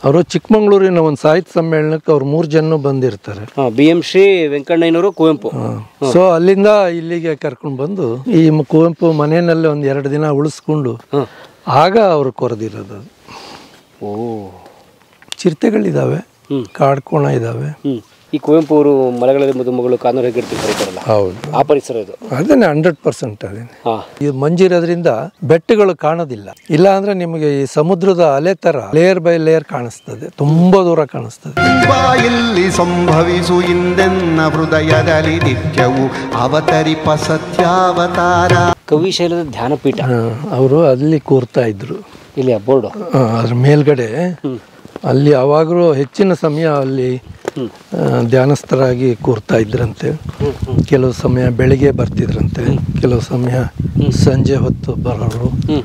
ಅವರು ಚಿಕ್ಕಮಂಗ್ಳೂರಿನ ಒಂದು ಸಾಹಿತ್ಯ ಸಮ್ಮೇಳನಕ್ಕೆ ಅವ್ರು ಮೂರು ಜನ ಬಂದಿರ್ತಾರೆ ಹಾಂ ಬಿ ಎಂ ಶ್ರೀ ವೆಂಕಣ್ಣಯ್ಯನವರು ಕುವೆಂಪು ಸೊ ಅಲ್ಲಿಂದ ಇಲ್ಲಿಗೆ ಕರ್ಕೊಂಡು ಬಂದು ಈ ಮ- ಕುವೆಂಪು ಮನೆಯಲ್ಲೇ ಒಂದು ಎರಡು ದಿನ ಉಳಿಸ್ಕೊಂಡು ಹಾಂ ಆಗ ಅವರು ಕೊರೆದಿರೋದು ಅದು ಓ ಚಿರತೆಗಳಿದ್ದಾವೆ ಹ್ಮ್. ಕಾಡ್ಕೋಣ ಇದ್ದಾವೆ ಹ್ಞೂ ಈ ಕುವೆಂಪು ಅವರು ಮಲೆಗಳಲ್ಲಿ ಮದುಮಗಳು ಕಾನೂರು ಹೆಗ್ಗಡ್ತಿ ಕರೀತಾರಲ್ಲ ಹೌದು ಆ ಪರಿಸರ ಇದು ಅದನ್ನೇ ಹಂಡ್ರೆಡ್ ಪರ್ಸೆಂಟ್ ಅದೇನೆ ಹಾಂ ಇದು ಮಂಜಿರೋದ್ರಿಂದ ಬೆಟ್ಟಗಳು ಕಾಣೋದಿಲ್ಲ ಇಲ್ಲ ಅಂದ್ರೆ ನಿಮಗೆ ಈ ಸಮುದ್ರದ ಅಲೆ ತರ ಲೇಯರ್ ಬೈ ಲೇಯರ್ ಕಾಣಿಸ್ತದೆ ತುಂಬಾ ದೂರ ಕಾಣಿಸ್ತದೆ ಇಲ್ಲಿ ಸಂಭವಿಸು ಇಂದೆನ್ನ ಹೃದಯದಲ್ಲಿ ನಿತ್ಯವು ಅವತರಿಪ ಸತ್ಯಾವತಾರ ಕವಿಶೈಲದ ಧ್ಯಾನಪೀಠ ಅವರು ಅಲ್ಲಿ ಕೂರ್ತಾ ಇದ್ರು ಇಲ್ಲಿ ಬೋರ್ಡು ಆ, ಅದ್ರ ಮೇಲ್ಗಡೆ ಅಲ್ಲಿ ಅವಾಗಲೂ ಹೆಚ್ಚಿನ ಸಮಯ ಅಲ್ಲಿ ಆ, ಧ್ಯಾನಸ್ಥರಾಗಿ ಕೂರ್ತಾ ಇದ್ರಂತೆ ಕೆಲವು ಸಮಯ ಬೆಳಿಗ್ಗೆ ಬರ್ತಿದ್ರಂತೆ ಕೆಲವು ಸಮಯ ಸಂಜೆ ಹೊತ್ತು ಬರೋರು ಹ್ಞೂ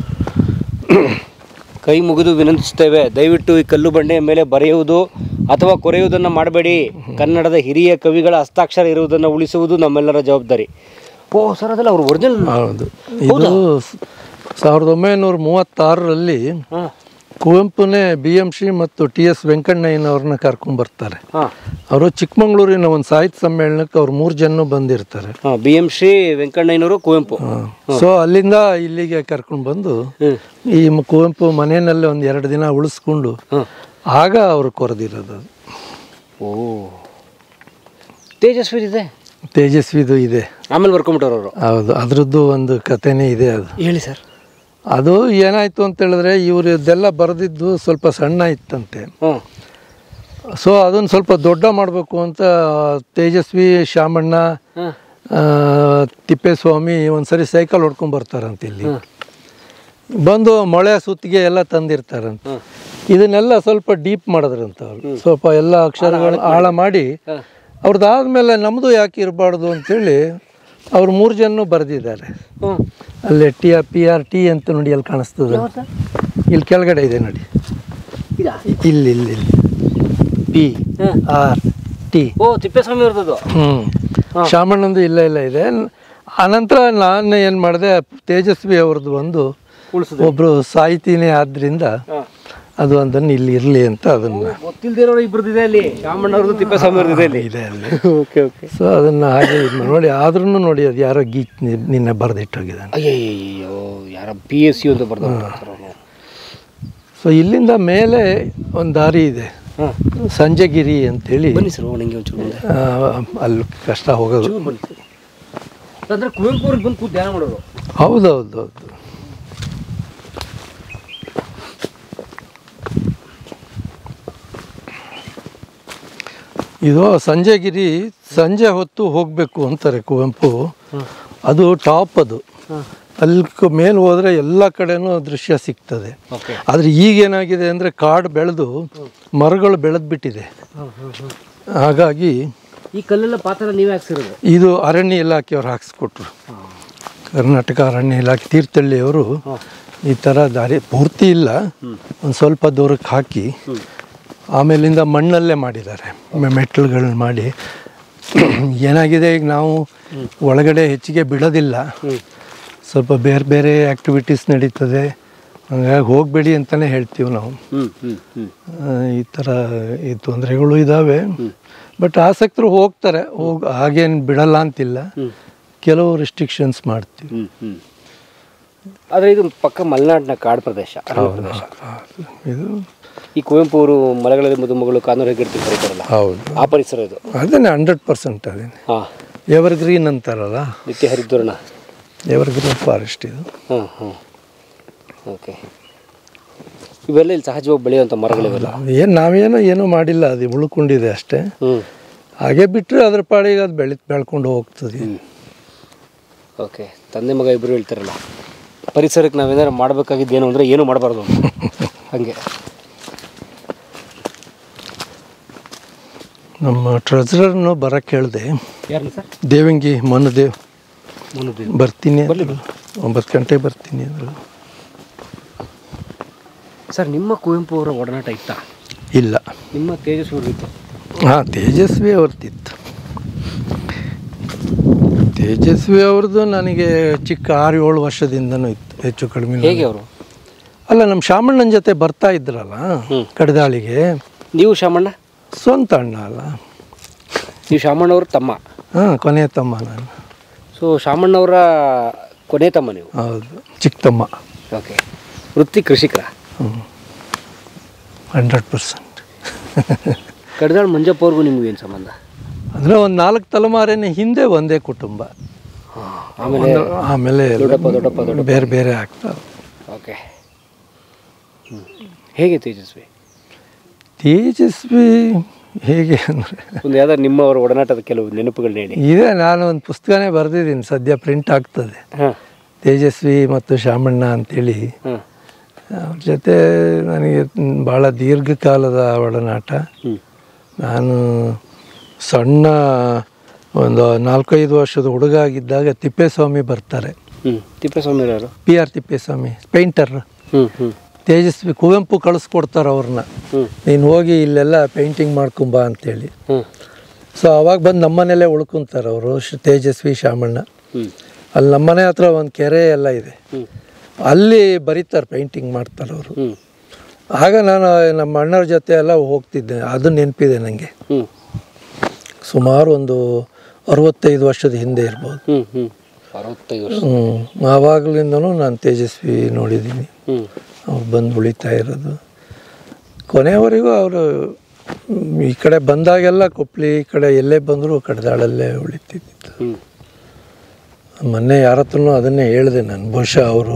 ಕೈ ಮುಗಿದು ವಿನಂತಿಸುತ್ತೇವೆ ದಯವಿಟ್ಟು ಈ ಕಲ್ಲು ಬಂಡೆಯ ಮೇಲೆ ಬರೆಯುವುದು ಅಥವಾ ಕೊರೆಯುವುದನ್ನು ಮಾಡಬೇಡಿ ಕನ್ನಡದ ಹಿರಿಯ ಕವಿಗಳ ಹಸ್ತಾಕ್ಷರ ಇರುವುದನ್ನು ಉಳಿಸುವುದು ನಮ್ಮೆಲ್ಲರ ಜವಾಬ್ದಾರಿ ಓ ಸರ್ ಅದಲ್ಲ ಅವ್ರು ಒರಿಜಿನಲ್ ಹೌದು ಇದು ಸ- ಸಾವಿರದ ಒಂಬೈನೂರ ಮೂವತ್ತಾರರಲ್ಲಿ ಹಾಂ ಕುವೆಂಪುನೇ ಬಿ ಎಂ ಶ್ರೀ ಮತ್ತು ಟಿ ಎಸ್ ವೆಂಕಣ್ಣಯ್ಯನವ್ರನ್ನ ಕರ್ಕೊಂಡ್ ಬರ್ತಾರೆ ಹಾಂ ಅವರು ಚಿಕ್ಕಮಂಗ್ಳೂರಿನ ಒಂದು ಸಾಹಿತ್ಯ ಸಮ್ಮೇಳನಕ್ಕೆ ಅವ್ರು ಮೂರು ಜನ ಬಂದಿರ್ತಾರೆ ಹಾಂ ಬಿ ಎಂ ಶ್ರೀ ವೆಂಕಣ್ಣಯ್ಯನವರು ಕುವೆಂಪು ಸೊ ಅಲ್ಲಿಂದ ಇಲ್ಲಿಗೆ ಕರ್ಕೊಂಡು ಬಂದು ಹ್ಞೂ ಈ ಮ- ಕುವೆಂಪು ಮನೆಯಲ್ಲೇ ಒಂದು ಎರಡು ದಿನ ಉಳಿಸ್ಕೊಂಡು ಹಾಂ ಆಗ ಅವರು ಕೊರೆದಿರೋದು ಅದು ಓ ತೇಜಸ್ವಿ ಇದೆ ತೇಜಸ್ವಿದು ಇದೆ ಆಮೇಲೆ ಬರ್ಕೊಂಬಿಟ್ಟವ್ರು ಅವರು ಹೌದು ಅದ್ರದ್ದು ಒಂದು ಕಥೆನೇ ಇದೆ ಅದು ಹೇಳಿ ಸರ್ ಅದು ಏನಾಯ್ತು ಅಂತ ಹೇಳಿದ್ರೆ ಇವರು ಇದೆಲ್ಲ ಬರೆದಿದ್ದು ಸ್ವಲ್ಪ ಸಣ್ಣ ಇತ್ತಂತೆ ಹ್ಞೂ ಸೊ ಅದನ್ನು ಸ್ವಲ್ಪ ದೊಡ್ಡ ಮಾಡಬೇಕು ಅಂತ ತೇಜಸ್ವಿ ಶಾಮಣ್ಣ ಹಾಂ ಆ, ತಿಪ್ಪೇಸ್ವಾಮಿ ಒಂದ್ಸರಿ ಸೈಕಲ್ ಹೊಡ್ಕೊಂಡ್ ಬರ್ತಾರಂತೆ ಇಲ್ಲಿ ಬಂದು ಮೊಳೆ ಸುತ್ತಿಗೆ ಎಲ್ಲ ತಂದಿರ್ತಾರಂತೆ ಇದನ್ನೆಲ್ಲ ಸ್ವಲ್ಪ ಡೀಪ್ ಮಾಡಿದ್ರಂತ ಅವ್ರು ಸ್ವಲ್ಪ ಎಲ್ಲ ಅಕ್ಷರಗಳು ಆಳ ಮಾಡಿ ಅವ್ರದ್ದಾದ್ಮೇಲೆ ನಮ್ಮದು ಯಾಕೆ ಇರಬಾರ್ದು ಅಂತೇಳಿ ಅವ್ರು ಮೂರು ಜನ ಬರೆದಿದ್ದಾರೆ ಹ್ಞೂ ಅಲ್ಲಿ T R P R T ಅಂತ ನೋಡಿ ಅಲ್ಲಿ ಕಾಣಿಸ್ತದೆ ಇಲ್ಲಿ ಕೆಳಗಡೆ ಇದೆ ನೋಡಿ ಇದಾ ಇಲ್ಲಿ ಇಲ್ಲಿ ಇಲ್ಲಿ P R T O Thippeswamy ಅವ್ರದ್ದು ಹ್ಞೂ ಶಾಮಣ್ಣಂದು ಇಲ್ಲ ಇಲ್ಲ ಇದೆ ಅನಂತರ ನಾನು ಏನು ಮಾಡಿದೆ ತೇಜಸ್ವಿ ಅವ್ರದ್ದು ಒಂದು ಉಳಿಸಿದೆ ಒಬ್ಬರು ಸಾಹಿತಿನೇ ಆದ್ದರಿಂದ ಹಾಂ ಅದು ಅದನ್ನು ಇಲ್ಲಿ ಇರಲಿ ಅಂತ ಅದನ್ನು ಗೊತ್ತಿಲ್ಲದೆ ಇರೋರು ಇಬ್ಬರದಿದೆ ಅಲ್ಲಿ ಶಾಮಣ್ಣ ಅವ್ರದ್ದು ತಿಪ್ಪೇಸ್ವಾಮಿ ಅವ್ರದ್ದು ಇದೆ ಅಲ್ಲಿ ಇದೆ ಅಲ್ಲಿ ಓಕೆ ಓಕೆ ಸೊ ಅದನ್ನು ಹಾಗೆ ಇದ್ ಮಾಡಿ- ನೋಡಿ ಆದ್ರೂ ನೋಡಿ ಅದು ಯಾರೋ ಗೀಚ್ ನಿನ್ನೆ ಬರೆದಿಟ್ಟೋಗಿದ್ದಾನೆ ಅಯ್ಯಯ್ಯೋ ಯಾರ ಪಿ ಎಸ್ ಸಿ ಅಂತ ಬರ್ದ ಸೊ ಇಲ್ಲಿಂದ ಮೇಲೆ ಒಂದು ದಾರಿ ಇದೆ ಹಾಂ ಸಂಜೆಗಿರಿ ಅಂತೇಳಿ ಬನ್ನಿ ಸರ್ ನನಗೆ ಒಂಚೂರು ಮುಂದೆ ಆ, ಅಲ್ಲಿ ಕಷ್ಟ ಹೋಗೋದು ಬನ್ನಿ ಸರ್ ಅಂದ್ರೆ ಕುವೆಂಪು ಅವ್ರಿಗೆ ಬಂದು ಕೂತು ಧ್ಯಾನ ಮಾಡೋರು ಹೌದೌದು ಹೌದು ಇದು ಸಂಜೆಗಿರಿ ಸಂಜೆ ಹೊತ್ತು ಹೋಗಬೇಕು ಅಂತಾರೆ ಕುವೆಂಪು ಅದು ಟಾಪ್ ಅದು ಅಲ್ಲಿ ಕ- ಮೇಲೆ ಹೋದ್ರೆ ಎಲ್ಲ ಕಡೆನೂ ದೃಶ್ಯ ಸಿಗ್ತದೆ ಓಕೆ ಆದರೆ ಈಗೇನಾಗಿದೆ ಅಂದರೆ ಕಾಡು ಬೆಳೆದು ಮರಗಳು ಬೆಳೆದ್ಬಿಟ್ಟಿದೆ ಹಾಗಾಗಿ ಈ ಕಲ್ಲೆಲ್ಲ ಪಾತ್ರ ನೀವೇ ಹಾಕ್ಸಿರೋದು ಇದು ಅರಣ್ಯ ಇಲಾಖೆಯವ್ರು ಹಾಕ್ಸ್ಕೊಟ್ರು ಕರ್ನಾಟಕ ಅರಣ್ಯ ಇಲಾಖೆ ತೀರ್ಥಹಳ್ಳಿಯವರು ಈ ಥರ ದಾರಿ ಪೂರ್ತಿ ಇಲ್ಲ ಒಂದು ಸ್ವಲ್ಪ ದೂರಕ್ಕೆ ಹಾಕಿ ಆಮೇಲಿಂದ ಮಣ್ಣಲ್ಲೇ ಮಾಡಿದ್ದಾರೆ ಮೆ- ಮೆಟ್ಲುಗಳನ್ನ ಮಾಡಿ ಏನಾಗಿದೆ ಈಗ ನಾವು ಒಳಗಡೆ ಹೆಚ್ಚಿಗೆ ಬಿಡೋದಿಲ್ಲ ಸ್ವಲ್ಪ ಬೇರೆ ಬೇರೆ ಆ್ಯಕ್ಟಿವಿಟೀಸ್ ನಡೀತದೆ ಹಂಗಾಗಿ ಹೋಗಬೇಡಿ ಅಂತಲೇ ಹೇಳ್ತೀವಿ ನಾವು ಹ್ಞೂ ಹ್ಞೂ ಹ್ಞೂ ಆ, ಈ ಥರ ಈ ತೊಂದರೆಗಳು ಇದ್ದಾವೆ ಬಟ್ ಆಸಕ್ತರು ಹೋಗ್ತಾರೆ ಹೋಗಿ ಹಾಗೇನು ಬಿಡಲ್ಲ ಅಂತಿಲ್ಲ ಕೆಲವು ರಿಸ್ಟ್ರಿಕ್ಷನ್ಸ್ ಮಾಡ್ತೀವಿ ಹ್ಞೂ ಹ್ಞೂ ಆದರೆ ಇದು ಪಕ್ಕ ಮಲೆನಾಡಿನ ಕಾಡು ಪ್ರದೇಶ ಅರಣ್ಯ ಪ್ರದೇಶ ಇದು ಈ ಕುವೆಂಪು ಅವರು ಮಲೆಗಳಲ್ಲಿ ಮದುಮಗಳು ಕಾನೂರು ಹೆಗ್ಗಡ್ತಿ ಕರೀತಾರಲ್ಲ ಹೌದು ಆ ಪರಿಸರ ಇದು ಅದನ್ನೇ ಹಂಡ್ರೆಡ್ ಪರ್ಸೆಂಟ್ ಅದೇನೆ ಹಾಂ ಎವರ್ ಗ್ರೀನ್ ಅಂತಾರಲ್ಲ ನಿತ್ಯ ಹರಿದ್ವರ್ಣ ಎವರ್ ಗ್ರೀನ್ ಫಾರೆಸ್ಟ್ ಇದು ಹಾಂ ಹಾಂ ಓಕೆ ಇವೆಲ್ಲ ಇಲ್ಲಿ ಸಹಜವಾಗಿ ಬೆಳೆಯುವಂಥ ಮರಗಳಿವೆಲ್ಲ ಏನು ನಾವೇನೋ ಏನೂ ಮಾಡಿಲ್ಲ ಅದು ಉಳ್ಕೊಂಡಿದೆ ಅಷ್ಟೇ ಹ್ಞೂ ಹಾಗೆ ಬಿಟ್ಟರೆ ಅದ್ರ ಪಾಡಿಗೆ ಅದು ಬೆಳಿ ಬೆಳ್ಕೊಂಡು ಹೋಗ್ತದೆ ಓಕೆ ತಂದೆ ಮಗ ಇಬ್ಬರು ಹೇಳ್ತಾರಲ್ಲ ಪರಿಸರಕ್ಕೆ ನಾವೇನಾದ್ರು ಮಾಡಬೇಕಾಗಿದ್ದು ಏನು ಅಂದರೆ ಏನೂ ಮಾಡಬಾರ್ದು ಹಾಗೆ ನಮ್ಮ ಟ್ರೆಜರರ್ನು ಬರಕ್ಕೆ ಹೇಳಿದೆ ಯಾರನ್ನ ಸರ್ ದೇವಂಗಿ ಮನುದೇವ್ ಮುನ್ನೂರು ಬರ್ತೀನಿ ಅಂದ್ರು. ಒಂಬತ್ತು ಗಂಟೆಗೆ ಬರ್ತೀನಿ ಅಂದರು ಸರ್ ನಿಮ್ಮ ಕುವೆಂಪು ಅವರ ಒಡನಾಟ ಇತ್ತಾ ಇಲ್ಲ ನಿಮ್ಮ ತೇಜಸ್ವಿ ಅವ್ರದ್ದು ಇತ್ತು ಹಾಂ ತೇಜಸ್ವಿ ಅವ್ರದ್ದಿತ್ತು ತೇಜಸ್ವಿ ಅವ್ರದ್ದು ನನಗೆ ಚಿಕ್ಕ ಆರು ಏಳು ವರ್ಷದಿಂದನೂ ಇತ್ತು ಹೆಚ್ಚು ಕಡಿಮೆ ಹೇಗೆ ಅವರು ಅಲ್ಲ ನಮ್ಮ ಶಾಮಣ್ಣನ ಜೊತೆ ಬರ್ತಾ ಇದ್ರಲ್ಲ ಕಡದಾಳಿಗೆ ನೀವು ಶಾಮಣ್ಣ ಸ್ವಂತ ಅಣ್ಣ ಅಲ್ಲ ನೀವು ಶಾಮಣ್ಣವ್ರ ತಮ್ಮ ಹಾಂ ಕೊನೆಯ ತಮ್ಮ ನಾನು ಸೊ ಶಾಮಣ್ಣವರ ಕೊನೆ ತಮ್ಮ ನೀವು ಹೌದು ಚಿಕ್ಕ ತಮ್ಮ ಓಕೆ ವೃತ್ತಿ ಕೃಷಿಕರ ಹ್ಞೂ ಹಂಡ್ರೆಡ್ ಪರ್ಸೆಂಟ್ ಕಡ್ದಾಳ್ ಮಂಜಪ್ಪ ಅವ್ರಿಗೂ ನಿಮ್ಗೆ ಏನು ಸಂಬಂಧ ಅಂದರೆ ಒಂದು ನಾಲ್ಕು ತಲೆಮಾರಿನ ಹಿಂದೆ ಒಂದೇ ಕುಟುಂಬ ಆಮೇಲೆ ಒಂದು- ಆಮೇಲೆ ದೊಡ್ಡಪ್ಪ ದೊಡ್ಡಪ್ಪ ದೊಡ್ಡಪ್ಪ ಬೇರೆ ಬೇರೆ ಆಗ್ತಾವೆ ಓಕೆ ಹ್ಞೂ ಹೇಗೆ ತೇಜಸ್ವಿ ತೇಜಸ್ವಿ ಹೇಗೆ ಅಂದರೆ ಒಂದು ಯಾವ್ದಾರು ನಿಮ್ಮ ಅವರ ಒಡನಾಟದ ಕೆಲವು ನೆನಪುಗಳನ್ನ ಹೇಳಿ ಇದೆ ನಾನು ಒಂದು ಪುಸ್ತಕನೇ ಬರೆದಿದ್ದೀನಿ ಸದ್ಯ ಪ್ರಿಂಟ್ ಆಗ್ತದೆ ಹಾಂ ತೇಜಸ್ವಿ ಮತ್ತು ಶಾಮಣ್ಣ ಅಂತೇಳಿ ಹಾಂ ಅವ್ರ ಜೊತೆ ನನಗೆ ಭಾಳ ದೀರ್ಘಕಾಲದ ಒಡನಾಟ ಹ್ಞೂ ನಾನು ಸಣ್ಣ ಒಂದು ನಾಲ್ಕೈದು ವರ್ಷದ ಹುಡುಗ ಆಗಿದ್ದಾಗ ತಿಪ್ಪೇಸ್ವಾಮಿ ಬರ್ತಾರೆ ಹ್ಞೂ ತಿಪ್ಪೇಸ್ವಾಮಿ ಯಾರು ಪಿ ಆರ್ ತಿಪ್ಪೇಸ್ವಾಮಿ ಪೇಂಟರ್ ಹ್ಞೂ ಹ್ಞೂ ತೇಜಸ್ವಿ ಕುವೆಂಪು ಕಳಿಸ್ಕೊಡ್ತಾರೆ ಅವ್ರನ್ನ ಹ್ಞೂ ನೀನು ಹೋಗಿ ಇಲ್ಲೆಲ್ಲ ಪೇಂಟಿಂಗ್ ಮಾಡ್ಕೊಂಬ ಅಂತೇಳಿ ಹ್ಞೂ ಸೊ ಅವಾಗ ಬಂದು ನಮ್ಮನೇಲೆ ಉಳ್ಕೊಂತಾರೆ ಅವರು ಶ್- ತೇಜಸ್ವಿ ಶಾಮಣ್ಣ ಹ್ಞೂ ಅಲ್ಲಿ ನಮ್ಮನೆ ಹತ್ರ ಒಂದು ಕೆರೆ ಎಲ್ಲ ಇದೆ ಹ್ಞೂ ಅಲ್ಲಿ ಬರೀತಾರೆ ಪೇಂಟಿಂಗ್ ಮಾಡ್ತಾರೆ ಅವರು ಹ್ಞೂ ಆಗ ನಾನು ನಮ್ಮ ಅಣ್ಣವ್ರ ಜೊತೆ ಎಲ್ಲ ಹೋಗ್ತಿದ್ದೆ ಅದು ನೆನಪಿದೆ ನನಗೆ ಹ್ಞೂ ಸುಮಾರು ಒಂದು ಅರವತ್ತೈದು ವರ್ಷದ ಹಿಂದೆ ಇರ್ಬೋದು ಹ್ಞೂ ಹ್ಞೂ ಅರವತ್ತೈದು ವರ್ಷ ಹ್ಞೂ ಆವಾಗಲಿಂದನೂ ನಾನು ತೇಜಸ್ವಿ ನೋಡಿದ್ದೀನಿ ಹ್ಞೂ ಅವ್ರು ಬಂದು ಉಳಿತಾ ಇರೋದು ಕೊನೆಯವರೆಗೂ ಅವರು ಈ ಕಡೆ ಬಂದಾಗೆಲ್ಲ ಕೊಪ್ಪಳಿ ಈ ಕಡೆ ಎಲ್ಲೇ ಬಂದರೂ ಕಡ್ದಾಳಲ್ಲೇ ಉಳಿತಿದ್ದಿತ್ತು ಹ್ಞೂ ಮೊನ್ನೆ ಯಾರ ಹತ್ರನೂ ಅದನ್ನೇ ಹೇಳಿದೆ ನಾನು ಬಹುಶಃ ಅವರು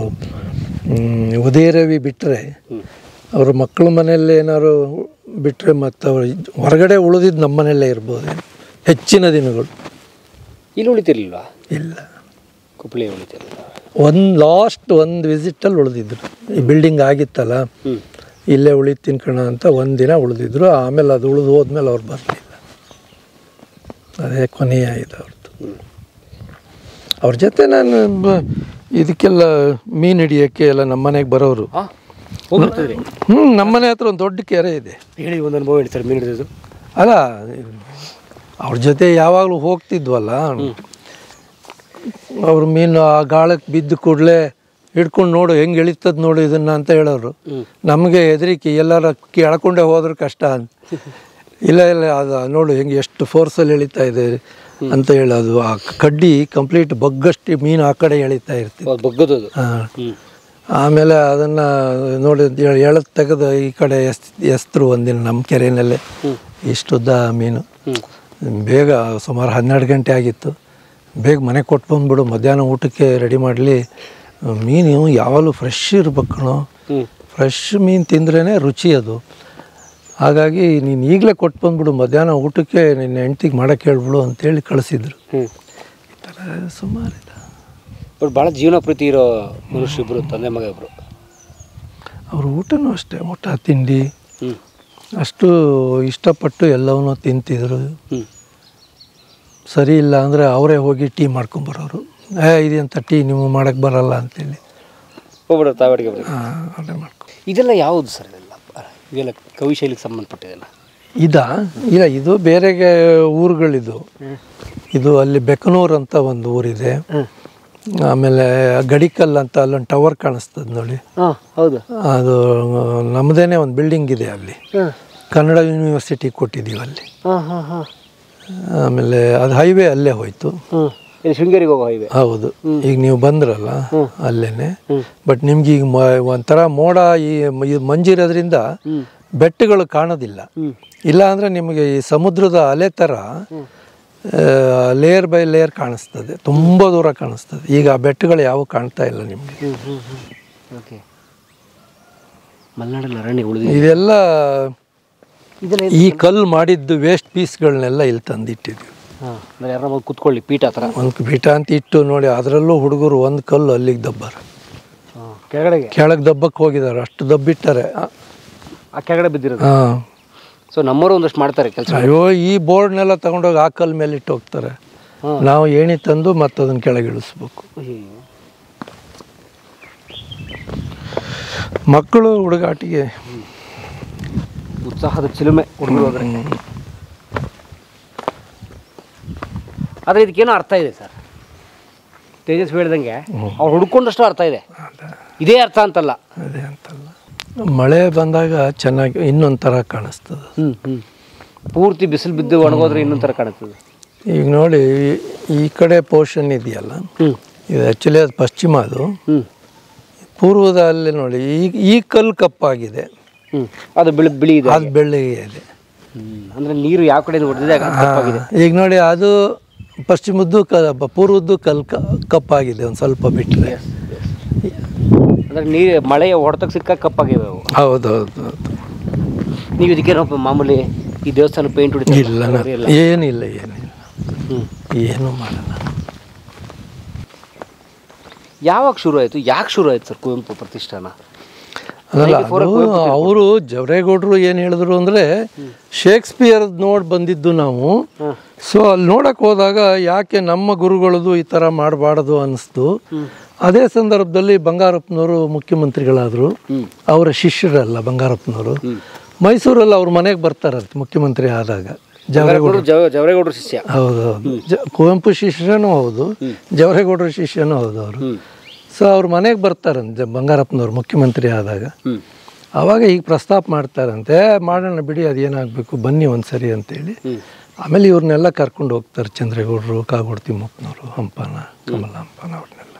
ಉದಯ ರವಿ ಬಿಟ್ಟರೆ ಅವ್ರ ಮಕ್ಕಳ ಮನೆಯಲ್ಲಿ ಏನಾದ್ರು ಬಿಟ್ಟರೆ ಮತ್ತು ಅವ್ರು ಹೊರಗಡೆ ಉಳಿದಿದ್ದು ನಮ್ಮ ಮನೆಯಲ್ಲೇ ಇರ್ಬೋದು ಹೆಚ್ಚಿನ ದಿನಗಳು ಇಲ್ಲಿ ಉಳಿತಿರ್ಲಿಲ್ವಾ ಇಲ್ಲ ಕುಪ್ಪಳಿ ಉಳಿತಿರ್ಲಿಲ್ಲ ಒಂದು ಲಾಸ್ಟ್ ಒಂದು ವಿಸಿಟಲ್ಲಿ ಉಳಿದಿದ್ರು ಈ ಬಿಲ್ಡಿಂಗ್ ಆಗಿತ್ತಲ್ಲ ಹ್ಞೂ ಇಲ್ಲೇ ಉಳಿತೀನಿ ಕಣ ಅಂತ ಒಂದು ದಿನ ಉಳಿದಿದ್ರು ಆಮೇಲೆ ಅದು ಉಳಿದು ಹೋದ್ಮೇಲೆ ಅವ್ರು ಬರಲಿಲ್ಲ ಅದೇ ಕೊನೆಯ ಇದು ಅವ್ರದ್ದು ಅವ್ರ ಜೊತೆ ನಾನು ಬ- ಇದಕ್ಕೆಲ್ಲ ಮೀನು ಹಿಡಿಯೋಕ್ಕೆ ಎಲ್ಲ ನಮ್ಮ ಮನೆಗೆ ಬರೋರು ಹಾಂ ಹೋಗ್ಬಿಡ್ತಿದ್ರಿ ಹ್ಞೂ ನಮ್ಮನೆ ಹತ್ರ ಒಂದು ದೊಡ್ಡ ಕೆರೆ ಇದೆ ಹೇಳಿ ಒಂದು ಅನುಭವ ಹೇಳ್ತಾರೆ ಮೀನು ಹಿಡಿದು ಅಲ್ಲ ಅವ್ರ ಜೊತೆ ಯಾವಾಗಲೂ ಹೋಗ್ತಿದ್ವಲ್ಲ ಅವ್ರ ಮೀನು ಆ ಗಾಳಕ್ಕೆ ಬಿದ್ದ ಕೂಡಲೇ ಹಿಡ್ಕೊಂಡು ನೋಡು ಹೆಂಗೆ ಎಳಿತದ ನೋಡು ಇದನ್ನ ಅಂತ ಹೇಳೋರು ನಮಗೆ ಹೆದರಿಕೆ ಎಲ್ಲರ ಎಳ್ಕೊಂಡೇ ಹೋದ್ರೆ ಕಷ್ಟ ಅಂತ ಇಲ್ಲ ಇಲ್ಲ ಅದು ನೋಡು ಹೆಂಗೆ ಎಷ್ಟು ಫೋರ್ಸಲ್ಲಿ ಎಳಿತಾ ಇದೆ ಅಂತ ಹೇಳೋದು ಆ ಕಡ್ಡಿ ಕಂಪ್ಲೀಟ್ ಬಗ್ಗಷ್ಟು ಮೀನು ಆ ಕಡೆ ಎಳಿತಾ ಇರ್ತಿತ್ತು ಬಗ್ಗದು ಅದು ಹಾಂ ಹ್ಞೂ ಆಮೇಲೆ ಅದನ್ನು ನೋಡಿ ಎಳೆದು ತೆಗೆದು ಈ ಕಡೆ ಎಸ್ ಎಸ್ತರು ಒಂದಿನ ನಮ್ಮ ಕೆರೆಯಲ್ಲೇ ಇಷ್ಟುದ್ದ ಮೀನು ಬೇಗ ಸುಮಾರು ಹನ್ನೆರಡು ಗಂಟೆ ಆಗಿತ್ತು ಬೇಗ ಮನೆಗೆ ಕೊಟ್ಟು ಬಂದ್ಬಿಡು ಮಧ್ಯಾಹ್ನ ಊಟಕ್ಕೆ ರೆಡಿ ಮಾಡಲಿ ಮೀನು ಯಾವಾಗಲೂ ಫ್ರೆಶ್ ಇರ್ಬೇಕು ಕಣೋ ಹ್ಞೂ ಫ್ರೆಶ್ ಮೀನು ತಿಂದ್ರೇ ರುಚಿ ಅದು ಹಾಗಾಗಿ ನೀನು ಈಗಲೇ ಕೊಟ್ಟು ಬಂದ್ಬಿಡು ಮಧ್ಯಾಹ್ನ ಊಟಕ್ಕೆ ನಿನ್ನ ಹೆಂಡ್ತಿಗೆ ಮಾಡೋಕ್ಕೆ ಹೇಳ್ಬಿಡು ಅಂತೇಳಿ ಕಳಿಸಿದ್ರು ಹ್ಞೂ ಈ ಥರ ಸುಮಾರು ಇದೆ ಬಟ್ ಭಾಳ ಜೀವನ ಪ್ರೀತಿ ಇರೋ ಮನುಷ್ಯ ಇಬ್ಬರು ತಂದೆ ಮಗ ಇಬ್ಬರು ಅವ್ರ ಊಟನೂ ಅಷ್ಟೇ ಊಟ ತಿಂಡಿ ಹ್ಞೂ ಅಷ್ಟು ಇಷ್ಟಪಟ್ಟು ಎಲ್ಲವನ್ನೂ ತಿಂತಿದ್ರು ಹ್ಞೂ ಸರಿ ಇಲ್ಲ ಅಂದರೆ ಅವರೇ ಹೋಗಿ ಟೀ ಮಾಡ್ಕೊಂಬರೋರು ಏ ಇದೆಂತ ಟೀ ನೀವು ಮಾಡೋಕ್ಕೆ ಬರಲ್ಲ ಅಂತೇಳಿ ಹೋಗ್ಬಿಡೋ ತಾವಡಿಗೆ ಬರೋದು ಆ, ಅವರೇ ಮಾಡ್ಕೊ ಇದೆಲ್ಲ ಯಾವುದು ಸರ್ ಇದೆಲ್ಲ ಇದೆಲ್ಲ ಕವಿ ಶೈಲಿಗೆ ಸಂಬಂಧಪಟ್ಟಿದೆಲ್ಲ ಇದಾ ಇಲ್ಲ ಇದು ಬೇರೆಗೆ ಊರುಗಳಿದು ಇದು ಅಲ್ಲಿ ಬೆಕ್ಕನೂರು ಅಂತ ಒಂದು ಊರಿದೆ ಆಮೇಲೆ ಗಡಿಕಲ್ ಅಂತ ಅಲ್ಲೊಂದು ಟವರ್ ಕಾಣಿಸ್ತದೆ ನೋಡಿ ಹಾಂ ಹೌದು ಅದು ನಮ್ಮದೇನೆ ಒಂದು ಬಿಲ್ಡಿಂಗ್ ಇದೆ ಅಲ್ಲಿ ಹಾಂ ಕನ್ನಡ ಯೂನಿವರ್ಸಿಟಿ ಕೊಟ್ಟಿದ್ದೀವಿ ಅಲ್ಲಿ ಹಾಂ ಹಾಂ ಹಾಂ ಆಮೇಲೆ ಅದು ಹೈವೇ ಅಲ್ಲೇ ಹೋಯ್ತು ಹ್ಞೂ ಇಲ್ಲಿ ಶೃಂಗೇರಿಗೆ ಹೋಗೋ ಹೈವೇ ಹೌದು ಈಗ ನೀವು ಬಂದ್ರಲ್ಲ ಅಲ್ಲೇನೆ ಬಟ್ ನಿಮ್ಗೆ ಈಗ ಮ- ಒಂಥರ ಮೋಡ ಈ ಮ- ಈ ಮಂಜಿರೋದ್ರಿಂದ ಬೆಟ್ಟಗಳು ಕಾಣೋದಿಲ್ಲ ಇಲ್ಲ ಅಂದರೆ ನಿಮಗೆ ಈ ಸಮುದ್ರದ ಅಲೆ ಥರ ಲೇಯರ್ ಬೈ ಲೇಯರ್ ಕಾಣಿಸ್ತದೆ ತುಂಬ ದೂರ ಕಾಣಿಸ್ತದೆ ಈಗ ಆ ಬೆಟ್ಟಗಳು ಯಾವ ಕಾಣ್ತಾ ಇಲ್ಲ ನಿಮಗೆ ಹ್ಞೂ ಹ್ಞೂ ಹ್ಞೂ ಓಕೆ ಮಲೆನಾಡಲ್ಲಿ ಅರಣ್ಯ ಉಳಿದಿದೆ ಇದೆಲ್ಲ ಇದೆಲ್ಲ ಈ ಕಲ್ಲು ಮಾಡಿದ್ದು ವೇಸ್ಟ್ ಪೀಸ್ಗಳನ್ನೆಲ್ಲ ಇಲ್ಲಿ ತಂದಿಟ್ಟಿದ್ವಿ ಹಾಂ ಅಂದರೆ ಯಾರು ನಮಗೆ ಕುತ್ಕೊಳ್ಳಿ ಪೀಠ ಆ ಥರ ಒಂದು ಪೀಠ ಅಂತ ಇಟ್ಟು ನೋಡಿ ಅದರಲ್ಲೂ ಹುಡುಗರು ಒಂದು ಕಲ್ಲು ಅಲ್ಲಿಗೆ ದಬ್ಬಾರ ಹಾಂ ಕೆಳಗಡೆಗೆ ಕೆಳಗೆ ದಬ್ಬಕ್ಕೆ ಹೋಗಿದ್ದಾರೆ ಅಷ್ಟು ದಬ್ಬಿಟ್ಟಾರೆ ಆ ಕೆಳಗಡೆ ಬಿದ್ದಿರೋದು ಹಾಂ ಸೊ ನಮ್ಮವರು ಒಂದಷ್ಟು ಮಾಡ್ತಾರೆ ಕೆಲಸ ಅಯ್ಯೋ ಈ ಬೋರ್ಡ್ನೆಲ್ಲ ತಗೊಂಡೋಗಿ ಆ ಕಲ್ ಮೇಲೆ ಇಟ್ಟು ಹೋಗ್ತಾರೆ ನಾವು ಏಣಿ ತಂದು ಮತ್ತೆ ಅದನ್ನ ಕೆಳಗೆ ಇಳಿಸ್ಬೇಕು ಮಕ್ಕಳು ಹುಡುಗಾಟಿಗೆ ಉತ್ಸಾಹದ ಚಿಲುಮೆ ಹುಡುಗರು ಹೋದ್ರೆ ಆದರೆ ಇದಕ್ಕೇನೋ ಅರ್ಥ ಇದೆ ಸರ್ ತೇಜಸ್ವಿ ಹೇಳ್ದಂಗೆ ಅವ್ರು ಹುಡ್ಕೊಂಡಷ್ಟು ಅರ್ಥ ಇದೆ ಅದ ಇದೇ ಅರ್ಥ ಅಂತಲ್ಲ ಅದೇ ಅಂತಲ್ಲ ಮಳೆ ಬಂದಾಗ ಚೆನ್ನಾಗಿ ಇನ್ನೊಂದು ಥರ ಕಾಣಿಸ್ತದೆ ಹ್ಮ್ ಹ್ಮ್ ಪೂರ್ತಿ ಬಿಸಿಲು ಬಿದ್ದು ಒಣಗೋದ್ರೆ ಇನ್ನೊಂದು ಥರ ಕಾಣುತ್ತದೆ ಈಗ ನೋಡಿ ಈ- ಈ ಕಡೆ ಪೋರ್ಷನ್ ಇದೆಯಲ್ಲ ಹ್ಮ್ ಇದು ಆ್ಯಕ್ಚುಲಿ ಅದು ಪಶ್ಚಿಮ ಅದು ಹ್ಮ್ ಪೂರ್ವದಲ್ಲಿ ನೋಡಿ ಈ ಈ ಕಲ್ಲು ಕಪ್ಪಾಗಿದೆ ಹ್ಮ್ ಅದು ಬಿಳಿ ಬಿಳಿ ಇದೆ ಅದು ಬೆಳ್ಳಗೆ ಇದೆ ಹ್ಮ್ ಅಂದ್ರೆ ನೀರು ಯಾವ ಕಡೆ ಹೊಡೆದಿದೆ ಕಪ್ಪಾಗಿದೆ ಈಗ ನೋಡಿ ಅದು ಪಶ್ಚಿಮದ್ದು ಕ ಪೂರ್ವದ್ದು ಕಲ್ ಕ- ಕಪ್ಪಾಗಿದೆ ಒಂದು ಸ್ವಲ್ಪ ಬಿಟ್ಟರೆ ಅಂದ್ರೆ ನೀರು ಮಳೆಯ ಹೊಡೆತಕ್ಕೆ ಸಿಕ್ಕ ಕಪ್ಪಾಗಿವೆ ಅವು ಹೌದು ಹೌದು ಹೌದು ನೀವು ಇದಕ್ಕೇನಪ್ಪ ಮಾಮೂಲಿ ಈ ದೇವಸ್ಥಾನ ಪೇಂಟ್ ಹೊಡಿತೀರ ಇಲ್ಲ ನಾ- ಏನಿಲ್ಲ ಏನಿಲ್ಲ ಹ್ಮ್ ಏನು ಮಾಡಲ್ಲ ಯಾವಾಗ ಶುರು ಆಯಿತು ಯಾಕೆ ಶುರು ಆಯ್ತು ಸರ್ ಕುವೆಂಪು ಪ್ರತಿಷ್ಠಾನ ಅದಲ್ಲ ಅದು ಅವರು ಜವರೇಗೌಡರು ಏನು ಹೇಳಿದ್ರು ಅಂದರೆ ಶೇಕ್ಸ್ಪಿಯರ್ ನೋಡಿ ಬಂದಿದ್ದು ನಾವು ಸೊ ಅಲ್ಲಿ ನೋಡಕ್ಕೆ ಹೋದಾಗ ಯಾಕೆ ನಮ್ಮ ಗುರುಗಳದು ಈ ಥರ ಮಾಡಬಾರ್ದು ಅನ್ನಿಸ್ತು ಅದೇ ಸಂದರ್ಭದಲ್ಲಿ ಬಂಗಾರಪ್ಪನವರು ಮುಖ್ಯಮಂತ್ರಿಗಳಾದರು ಅವರ ಶಿಷ್ಯರಲ್ಲ ಬಂಗಾರಪ್ಪನವರು ಮೈಸೂರಲ್ಲಿ ಅವ್ರ ಮನೆಗೆ ಬರ್ತಾರಂತೆ ಮುಖ್ಯಮಂತ್ರಿ ಆದಾಗ ಜವರೇಗೌಡ ಜವ ಜವರೇಗೌಡರ ಶಿಷ್ಯ ಹೌದು ಹೌದು ಜ ಕುವೆಂಪು ಶಿಷ್ಯನೂ ಹೌದು ಜವರೇಗೌಡರ ಶಿಷ್ಯನೂ ಹೌದು ಅವರು ಸೊ ಅವ್ರ ಮನೆಗೆ ಬರ್ತಾರಂತೆ ಬಂಗಾರಪ್ಪನವ್ರು ಮುಖ್ಯಮಂತ್ರಿ ಆದಾಗ ಹ್ಮ್ ಆವಾಗ ಈಗ ಪ್ರಸ್ತಾಪ ಮಾಡ್ತಾರಂತೆ ಮಾಡೋಣ ಬಿಡಿ ಅದೇನಾಗಬೇಕು ಬನ್ನಿ ಒಂದ್ಸರಿ ಅಂತೇಳಿ ಆಮೇಲೆ ಇವ್ರನ್ನೆಲ್ಲ ಕರ್ಕೊಂಡು ಹೋಗ್ತಾರೆ ಚಂದ್ರೇಗೌಡರು ಕಾಗೋಡು ತಿಮ್ಮಪ್ಪನವರು ಹಂಪನ ಕಮಲ ಹಂಪನ ಅವ್ರನ್ನೆಲ್ಲ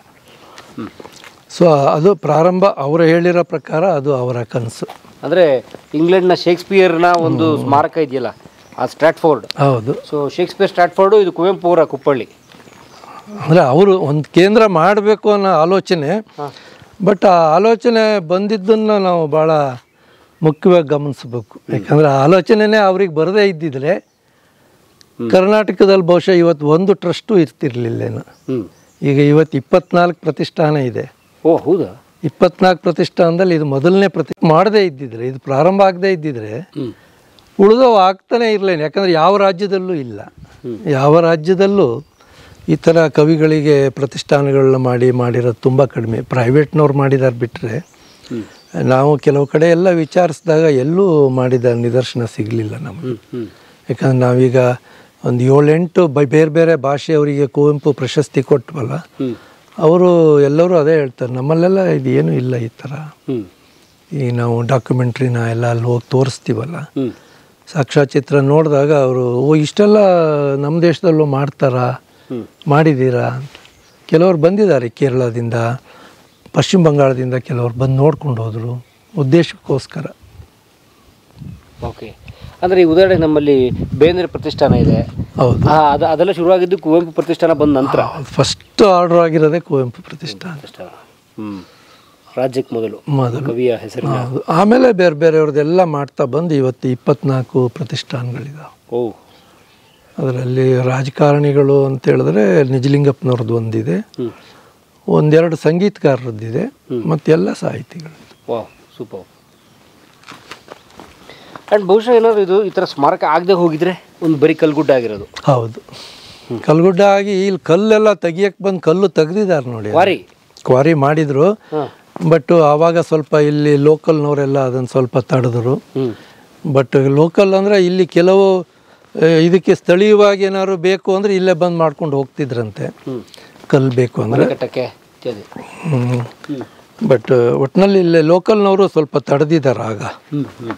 ಸೊ ಅದು ಪ್ರಾರಂಭ ಅವರು ಹೇಳಿರೋ ಪ್ರಕಾರ ಅದು ಅವರ ಕನಸು ಅಂದ್ರೆ ಇಂಗ್ಲೆಂಡ್ನ ಶೇಕ್ಸ್ಪಿಯರ್ನ ಒಂದು ಸ್ಮಾರಕ ಇದೆಯಲ್ಲ ಆ ಸ್ಟ್ರಾಟ್ಫೋರ್ಡ್ ಹೌದು ಸೊ ಶೇಕ್ಸ್ಪಿಯರ್ ಸ್ಟ್ರಾಟ್ಫೋರ್ಡು ಇದು ಕುವೆಂಪು ಅವರ ಕುಪ್ಪಳ್ಳಿ ಅಂದರೆ ಅವರು ಒಂದು ಕೇಂದ್ರ ಮಾಡಬೇಕು ಅನ್ನೋ ಆಲೋಚನೆ ಬಟ್ ಆ ಆಲೋಚನೆ ಬಂದಿದ್ದನ್ನು ನಾವು ಭಾಳ ಮುಖ್ಯವಾಗಿ ಗಮನಿಸ್ಬೇಕು ಯಾಕಂದರೆ ಆ ಆಲೋಚನೆನೇ ಅವ್ರಿಗೆ ಬರದೇ ಇದ್ದಿದ್ರೆ ಕರ್ನಾಟಕದಲ್ಲಿ ಬಹುಶಃ ಇವತ್ತು ಒಂದು ಟ್ರಸ್ಟು ಇರ್ತಿರ್ಲಿಲ್ಲೇನು ಹ್ಮ್ ಈಗ ಇವತ್ತು ಇಪ್ಪತ್ನಾಲ್ಕು ಪ್ರತಿಷ್ಠಾನ ಇದೆ ಓ ಹೌದಾ ಇಪ್ಪತ್ನಾಲ್ಕು ಪ್ರತಿಷ್ಠಾನದಲ್ಲಿ ಇದು ಮೊದಲನೇ ಪ್ರತಿ ಮಾಡದೇ ಇದ್ದಿದ್ರೆ ಇದು ಪ್ರಾರಂಭ ಆಗದೇ ಇದ್ದಿದ್ರೆ ಹ್ಮ್ ಉಳಿದವು ಆಗ್ತಾನೆ ಇರಲೇನು ಯಾಕಂದರೆ ಯಾವ ರಾಜ್ಯದಲ್ಲೂ ಇಲ್ಲ ಯಾವ ರಾಜ್ಯದಲ್ಲೂ ಈ ಥರ ಕವಿಗಳಿಗೆ ಪ್ರತಿಷ್ಠಾನಗಳನ್ನ ಮಾಡಿ ಮಾಡಿರೋದು ತುಂಬ ಕಡಿಮೆ ಪ್ರೈವೇಟ್ನವ್ರು ಮಾಡಿದಾರೆ ಬಿಟ್ಟರೆ ನಾವು ಕೆಲವು ಕಡೆ ಎಲ್ಲ ವಿಚಾರಿಸಿದಾಗ ಎಲ್ಲೂ ಮಾಡಿದ ನಿದರ್ಶನ ಸಿಗಲಿಲ್ಲ ನಮಗೆ ಹ್ಮ್ ಹ್ಮ್ ಯಾಕಂದ್ರೆ ನಾವೀಗ ಒಂದು ಏಳೆಂಟು ಬೈ ಬೇರೆ ಬೇರೆ ಭಾಷೆಯವರಿಗೆ ಕುವೆಂಪು ಪ್ರಶಸ್ತಿ ಕೊಟ್ವಲ್ಲ ಹ್ಮ್ ಅವರು ಎಲ್ಲರೂ ಅದೇ ಹೇಳ್ತಾರೆ ನಮ್ಮಲ್ಲೆಲ್ಲ ಇದು ಏನೂ ಇಲ್ಲ ಈ ಥರ ಹ್ಮ್ ಈ ನಾವು ಡಾಕ್ಯುಮೆಂಟ್ರಿನ ಎಲ್ಲ ಅಲ್ಲಿ ಹೋಗಿ ತೋರಿಸ್ತೀವಲ್ಲ ಹ್ಮ್ ಸಾಕ್ಷ್ಯಚಿತ್ರ ನೋಡಿದಾಗ ಅವರು ಓ ಇಷ್ಟೆಲ್ಲ ನಮ್ಮ ದೇಶದಲ್ಲೂ ಮಾಡ್ತಾರಾ ಹ್ಮ್ ಮಾಡಿದ್ದೀರಾ ಅಂತ ಕೆಲವರು ಬಂದಿದ್ದಾರೆ ಕೇರಳದಿಂದ ಪಶ್ಚಿಮ ಬಂಗಾಳದಿಂದ ಕೆಲವರು ಬಂದು ನೋಡ್ಕೊಂಡು ಹೋದರು ಉದ್ದೇಶಕ್ಕೋಸ್ಕರ ಓಕೆ ಅಂದ್ರೆ ಈ ಉದಾಹರಣೆಗೆ ನಮ್ಮಲ್ಲಿ ಬೇಂದ್ರೆ ಪ್ರತಿಷ್ಠಾನ ಇದೆ ಹೌದು ಆ, ಅದ ಅದೆಲ್ಲ ಶುರುವಾಗಿದ್ದು ಕುವೆಂಪು ಪ್ರತಿಷ್ಠಾನ ಬಂದ ನಂತರ ಫಸ್ಟ್ ಆರ್ಡರ್ ಆಗಿರೋದೇ ಕುವೆಂಪು ಪ್ರತಿಷ್ಠಾನ ಪ್ರತಿಷ್ಠಾನ ಹ್ಮ್ ರಾಜ್ಯಕ್ಕೆ ಮೊದಲು ಮೊದಲು ಕವಿಯ ಹೆಸರಿನ ಹೌದು ಆಮೇಲೆ ಬೇರೆ ಬೇರೆಯವ್ರದ್ದೆಲ್ಲ ಮಾಡ್ತಾ ಬಂದು ಇವತ್ತು ಇಪ್ಪತ್ನಾಲ್ಕು ಪ್ರತಿಷ್ಠಾನಗಳಿದಾವೆ ಓ ಅದರಲ್ಲಿ ರಾಜಕಾರಣಿಗಳು ಅಂತ ಹೇಳಿದ್ರೆ ನಿಜಲಿಂಗಪ್ಪನವ್ರದ್ದು ಒಂದಿದೆ ಹ್ಮ್ ಒಂದೆರಡು ಸಂಗೀತಗಾರರದ್ದಿದೆ ಮತ್ತೆಲ್ಲ ಸಾಹಿತಿಗಳು ವಾವ್ ಸೂಪರ್ ಆ್ಯಂಡ್ ಬಹುಶಃ ಏನಾದ್ರು ಇದು ಈ ಥರ ಸ್ಮಾರಕ ಆಗದೆ ಹೋಗಿದ್ರೆ ಒಂದು ಬರೀ ಕಲ್ಗುಡ್ಡ ಆಗಿರೋದು ಹೌದು ಕಲ್ಗುಡ್ಡ ಆಗಿ ಇಲ್ಲಿ ಕಲ್ಲೆಲ್ಲ ತೆಗಿಯಕ್ಕೆ ಬಂದು ಕಲ್ಲು ತೆಗ್ದಿದ್ದಾರೆ ನೋಡಿ ವಾರಿ ಕ್ವಾರಿ ಮಾಡಿದ್ರು ಹಾಂ ಬಟ್ ಆವಾಗ ಸ್ವಲ್ಪ ಇಲ್ಲಿ ಲೋಕಲ್ನವರೆಲ್ಲ ಅದನ್ನು ಸ್ವಲ್ಪ ತಡೆದ್ರು ಹ್ಞೂ ಬಟ್ ಲೋಕಲ್ ಅಂದರೆ ಇಲ್ಲಿ ಕೆಲವು ಆ, ಇದಕ್ಕೆ ಸ್ಥಳೀಯವಾಗಿ ಏನಾದ್ರು ಬೇಕು ಅಂದರೆ ಇಲ್ಲೇ ಬಂದು ಮಾಡ್ಕೊಂಡು ಹೋಗ್ತಿದ್ರಂತೆ ಹ್ಞೂ ಕಲ್ಲು ಬೇಕು ಅಂದರೆ ಮನೆ ಕಟ್ಟಕ್ಕೆ ಇತ್ಯಾದಿ ಹ್ಞೂ ಬಟ್ ಒಟ್ಟಿನಲ್ಲಿ ಇಲ್ಲೇ ಲೋಕಲ್ನವರು ಸ್ವಲ್ಪ ತಡೆದಿದ್ದಾರೆ ಆಗ ಹ್ಞೂ ಹ್ಞೂ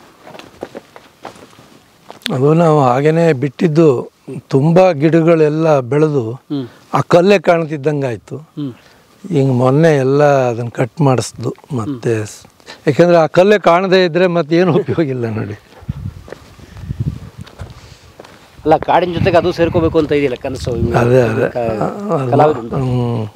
ಅದು ನಾವು ಹಾಗೇನೆ ಬಿಟ್ಟಿದ್ದು ತುಂಬ ಗಿಡಗಳೆಲ್ಲ ಬೆಳೆದು ಹ್ಞೂ ಆ ಕಲ್ಲೇ ಕಾಣ್ತಿದ್ದಂಗೆ ಆಯಿತು ಹ್ಞೂ ಹಿಂಗೆ ಮೊನ್ನೆ ಎಲ್ಲ ಅದನ್ನು ಕಟ್ ಮಾಡಿಸ್ದು ಮತ್ತೆ ಸ್- ಯಾಕಂದ್ರೆ ಆ ಕಲ್ಲೇ ಕಾಣದೇ ಇದ್ದರೆ ಮತ್ತೆ ಏನು ಉಪಯೋಗ ಇಲ್ಲ ನೋಡಿ ಅಲ್ಲ ಕಾಡಿನ ಜೊತೆಗೆ ಅದು ಸೇರ್ಕೋಬೇಕು ಅಂತ ಇದೆಯಲ್ಲ ಕನಸು ಇವ್ರು ಅದೇ ಅದೇ ಕ- ಕಲಾವಿದ ಹ್ಮ್.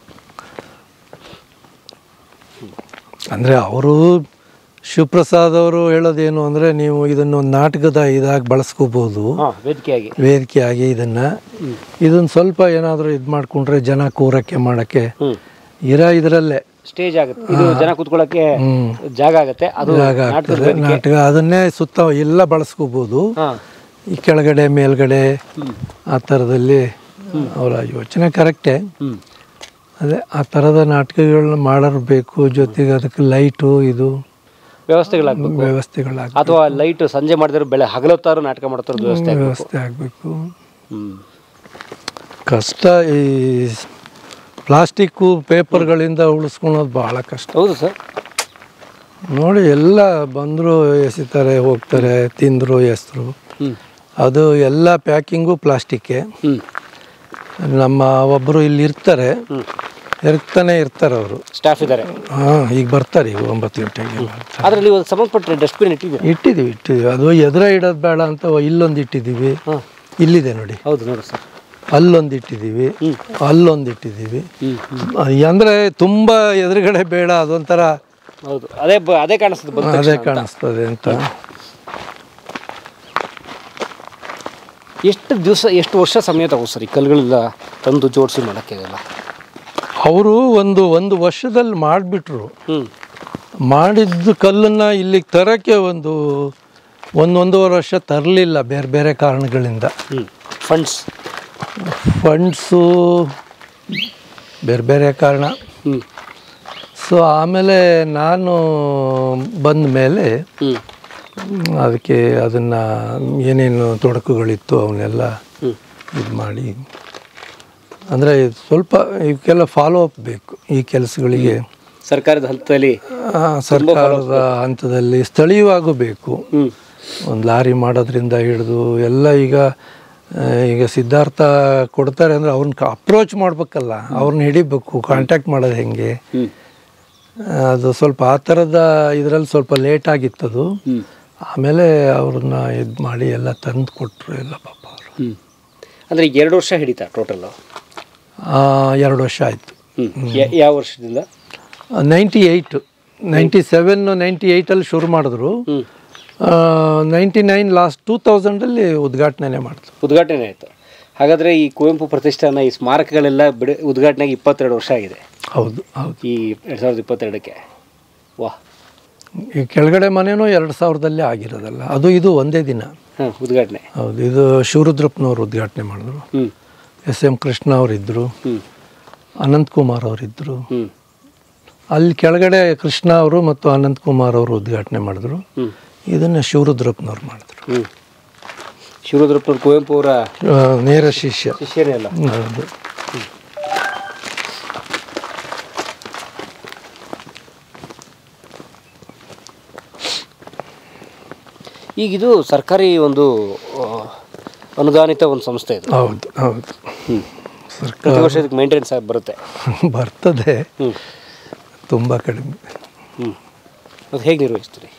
ಅಂದರೆ ಅವರು ಶಿವಪ್ರಸಾದ್ ಅವರು ಹೇಳೋದೇನು ಅಂದರೆ ನೀವು ಇದನ್ನು ಒಂದು ನಾಟಕದ ಇದಾಗಿ ಬಳಸ್ಕೋಬೋದು ಹಾಂ ವೇದಿಕೆಯಾಗಿ ವೇದಿಕೆ ಆಗಿ ಇದನ್ನು ಇದನ್ನು ಸ್ವಲ್ಪ ಏನಾದರೂ ಇದು ಮಾಡಿಕೊಂಡ್ರೆ ಜನ ಕೂರಕ್ಕೆ ಮಾಡೋಕ್ಕೆ ಹ್ಞೂ ಇರೋ ಇದರಲ್ಲೇ ಸ್ಟೇಜ್ ಆಗುತ್ತೆ ಇದು ಜನ ಕೂತ್ಕೊಳ್ಳೋಕ್ಕೆ ಹ್ಮ್. ಜಾಗ ಆಗುತ್ತೆ ಅದು ಜಾಗ ನಾಟಕದ ಆಗ್ತದೆ ವೇದಿಕೆ ನಾಟಕ ಅದನ್ನೇ ಸುತ್ತ ಎಲ್ಲ ಬಳಸ್ಕೋಬೋದು ಹಾಂ ಈ ಕೆಳಗಡೆ ಮೇಲ್ಗಡೆ ಆ ಥರದಲ್ಲಿ ಅವರ ಯೋಚನೆ ಕರೆಕ್ಟೇ ಹ್ಞೂ ಅದೇ ಆ ಥರದ ನಾಟಕಗಳನ್ನ ಮಾಡೋರು ಬೇಕು ಜೊತೆಗೆ ಅದಕ್ಕೆ ಲೈಟು ಇದು ವ್ಯವಸ್ಥೆಗಳಾಗಬೇಕು ವ್ಯವಸ್ಥೆಗಳಾಗ ಅಥವಾ ಲೈಟ್ ಸಂಜೆ ಮಾಡಿದ್ರೆ ಬೆಳೆ ಹಗಲೊತ್ತಾರು ನಾಟಕ ಮಾಡ್ತಾರ ವ್ಯವಸ್ಥೆ ಆಗ್ಬೇಕು. ವ್ಯವಸ್ಥೆ ಆಗಬೇಕು ಹ್ಮ್ ಕಷ್ಟ ಈ ಪ್ಲಾಸ್ಟಿಕ್ಕು ಪೇಪರ್ಗಳಿಂದ ಉಳಿಸ್ಕೊಳೋದು ಭಾಳ ಕಷ್ಟ ಹೌದು ಸರ್ ನೋಡಿ ಎಲ್ಲ ಬಂದರು ಎಸಿತಾರೆ ಹೋಗ್ತಾರೆ ತಿಂದರು ಎಸ್ತರು ಹ್ಞೂ ಅದು ಎಲ್ಲ ಪ್ಯಾಕಿಂಗು ಪ್ಲಾಸ್ಟಿಕ್ಕೆ ಹ್ಞೂ ನಮ್ಮ ಒಬ್ಬರು ಇಲ್ಲಿ ಇರ್ತಾರೆ ಇರ್ತಾನೆ ಇರ್ತಾರೆ ಅವರು ಸ್ಟಾಫ್ ಇದ್ದಾರೆ ಹಾಂ ಈಗ ಬರ್ತಾರೆ ಈಗ ಒಂಬತ್ತು ಗಂಟೆಗೆ ಆದರೆ ನೀವು ಅದಕ್ಕೆ ಸಂಬಂಧಪಟ್ಟ ಡಸ್ಟ್ಬಿನ್ ಇಟ್ಟಿದ್ದೀರಾ ಇಟ್ಟಿದ್ದೀವಿ ಇಟ್ಟಿದ್ದೀವಿ ಅದು ಎದುರ ಇಡೋದು ಬೇಡ ಅಂತ ಇಲ್ಲೊಂದು ಇಟ್ಟಿದ್ದೀವಿ ಹಾಂ ಇಲ್ಲಿದೆ ನೋಡಿ ಹೌದು ನೋಡಿ ಸರ್ ಅಲ್ಲೊಂದು ಇಟ್ಟಿದ್ದೀವಿ ಅಲ್ಲೊಂದು ಇಟ್ಟಿದ್ದೀವಿ ಹ್ಞೂ ಅಂದರೆ ತುಂಬ ಎದುರುಗಡೆ ಬೇಡ ಅದೊಂಥರ ಹೌದು ಅದೇ ಬ- ಅದೇ ಕಾಣಿಸ್ತದೆ ಬಂದ ಅದೇ ಕಾಣಿಸ್ತದೆ ಅಂತ ಎಷ್ಟು ದಿವಸ ಎಷ್ಟು ವರ್ಷ ಸಮಯ ತಗೋ ಸರ್ ಈ ಕಲ್ಲುಗಳೆಲ್ಲ ತಂದು ಜೋಡಿಸಿ ಮಾಡೋಕ್ಕೆ ಇದೆಲ್ಲ ಅವರು ಒಂದು ಒಂದು ವರ್ಷದಲ್ಲಿ ಮಾಡಿಬಿಟ್ರು ಹ್ಞೂ ಮಾಡಿದ್ದು ಕಲ್ಲನ್ನು ಇಲ್ಲಿಗೆ ತರೋಕ್ಕೆ ಒಂದು ಒಂದು ಒಂದೂವರೆ ವರ್ಷ ತರಲಿಲ್ಲ ಬೇರೆ ಬೇರೆ ಕಾರಣಗಳಿಂದ ಹ್ಞೂ ಫಂಡ್ಸ್ ಫಂಡ್ಸು ಬೇರೆ ಬೇರೆ ಕಾರಣ ಹ್ಞೂ ಸೊ ಆಮೇಲೆ ನಾನು ಬಂದ ಮೇಲೆ ಹ್ಞೂ ಅದಕ್ಕೆ ಅದನ್ನು ಏನೇನು ತೊಡಕುಗಳಿತ್ತು ಅವನ್ನೆಲ್ಲ ಹ್ಞೂ ಇದು ಮಾಡಿ ಅಂದರೆ ಸ್ವಲ್ಪ ಇವಕ್ಕೆಲ್ಲ ಫಾಲೋ ಅಪ್ ಬೇಕು ಈ ಕೆಲಸಗಳಿಗೆ ಸರ್ಕಾರದ ಹಂತದಲ್ಲಿ ಆ, ಸರ್ಕಾರದ ಹಂತದಲ್ಲಿ ಸ್ಥಳೀಯವಾಗೂ ಬೇಕು ಹ್ಞೂ ಒಂದು ಲಾರಿ ಮಾಡೋದ್ರಿಂದ ಹಿಡಿದು ಎಲ್ಲ ಈಗ ಆ, ಈಗ ಸಿದ್ಧಾರ್ಥ ಕೊಡ್ತಾರೆ ಅಂದರೆ ಅವ್ರನ್ನ ಅಪ್ರೋಚ್ ಮಾಡ್ಬೇಕಲ್ಲ ಅವ್ರನ್ನ ಹಿಡಿಬೇಕು ಕಾಂಟ್ಯಾಕ್ಟ್ ಮಾಡೋದು ಹೆಂಗೆ ಹ್ಞೂ ಅದು ಸ್ವಲ್ಪ ಆ ಥರದ ಇದರಲ್ಲಿ ಸ್ವಲ್ಪ ಲೇಟ್ ಆಗಿತ್ತದು ಹ್ಞೂ ಆಮೇಲೆ ಅವ್ರನ್ನ ಇದು ಮಾಡಿ ಎಲ್ಲ ತಂದು ಕೊಟ್ಟರು ಎಲ್ಲ ಪಾಪ ಅವರು ಹ್ಞೂ ಅಂದರೆ ಈಗ ಎರಡು ವರ್ಷ ಹಿಡಿತಾ ಟೋಟಲ್ಲು ಎರಡು ವರ್ಷ ಆಯಿತು ಹ್ಞೂ ಯಾವ ವರ್ಷದಿಂದ ninety eight ninety seven ninety ಏಯ್ಟಲ್ಲಿ ಶುರು ಮಾಡಿದ್ರು ಹ್ಞೂ ನೈಂಟಿ ನೈನ್ ಲಾಸ್ಟ್ ಟೂ ತೌಸಂಡಲ್ಲಿ ಉದ್ಘಾಟನೆ ಮಾಡಿದ್ರು ಉದ್ಘಾಟನೆ ಆಯಿತು ಹಾಗಾದರೆ ಈ ಕುವೆಂಪು ಪ್ರತಿಷ್ಠಾನ ಈ ಸ್ಮಾರಕಗಳೆಲ್ಲ ಬಿಡ ಉದ್ಘಾಟನೆಗೆ ಇಪ್ಪತ್ತೆರಡು ವರ್ಷ ಆಗಿದೆ ಹೌದು ಹೌದು ಈ ಎರಡು ಸಾವಿರದ ಇಪ್ಪತ್ತೆರಡಕ್ಕೆ ವಾಹ್ ಈ ಕೆಳಗಡೆ ಮನೆನೂ ಎರಡು ಸಾವಿರದಲ್ಲೇ ಆಗಿರೋದಲ್ಲ ಅದು ಇದು ಒಂದೇ ದಿನ ಹಾಂ ಉದ್ಘಾಟನೆ ಹೌದು ಇದು ಶಿವರುದ್ರಪ್ಪನವ್ರು ಉದ್ಘಾಟನೆ ಮಾಡಿದ್ರು ಹ್ಞೂ ಎಸ್ ಎಂ ಕೃಷ್ಣ ಅವರಿದ್ದರು ಹ್ಞೂ ಅನಂತ್ ಕುಮಾರ್ ಅವರಿದ್ದರು ಹ್ಞೂ ಅಲ್ಲಿ ಕೆಳಗಡೆ ಕೃಷ್ಣ ಅವರು ಮತ್ತು ಅನಂತ್ ಕುಮಾರ್ ಅವರು ಉದ್ಘಾಟನೆ ಮಾಡಿದ್ರು ಹ್ಞೂ ಇದನ್ನು ಶಿವರುದ್ರಪ್ಪನವ್ರು ಮಾಡಿದ್ರು ಹ್ಞೂ ಶಿವರುದ್ರಪ್ಪನವ್ರು ಕುವೆಂಪು ಅವರ ಆ, ನೇರ ಶಿಷ್ಯ ಶಿಷ್ಯನೇ ಅಲ್ಲ ಹೌದು ಈಗ ಇದು ಸರ್ಕಾರಿ ಒಂದು ಆ, ಅನುದಾನಿತ ಒಂದು ಸಂಸ್ಥೆ ಇದು ಹೌದು ಹೌದು ಹ್ಞೂ ಸರ್ಕಾರ ಪ್ರತಿ ವರ್ಷ ಇದಕ್ಕೆ ಮೇಂಟೆನೆನ್ಸ್ ಆಗಿ ಬರುತ್ತೆ ಬರ್ತದೆ ಹ್ಞೂ ತುಂಬ ಕಡಿಮೆ ಹ್ಞೂ ಅದು ಹೇಗೆ ನಿರ್ವಹಿಸ್ತೀರಿ